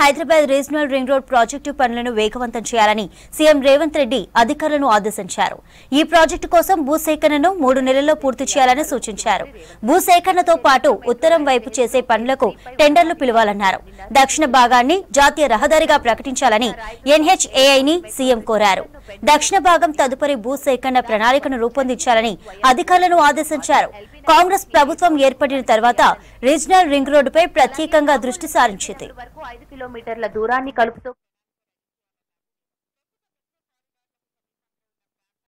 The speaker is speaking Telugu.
Hyderabad regional ring road project పనులను వేగవంతం చేయాలని సీఎం రేవంత్ రెడ్డి అధికారులను ఆదేశించారు ఈ ప్రాజెక్టు కోసం భూసేకరణను మూడు నెలల్లో పూర్తి చేయాలని సూచించారు భూసేకరణతో పాటు ఉత్తరం వైపు చేసే పనులకు టెండర్లు పిలవాలన్నారు దక్షిణ భాగాన్ని జాతీయ రహదారిగా ప్రకటించాలని ఎన్హెచ్ఏఐని సీఎం కోరారు దక్షిణ భాగం తదుపరి భూసేకరణ ప్రణాళికను రూపొందించాలని అధికారులను ఆదేశించారు కాంగ్రెస్ ప్రభుత్వం ఏర్పడిన తర్వాత రీజనల్ రింగ్ రోడ్డుపై ప్రత్యేకంగా దృష్టి సారించింది వరకు ఐదు కిలోమీటర్ల దూరాన్ని కలుపుతూ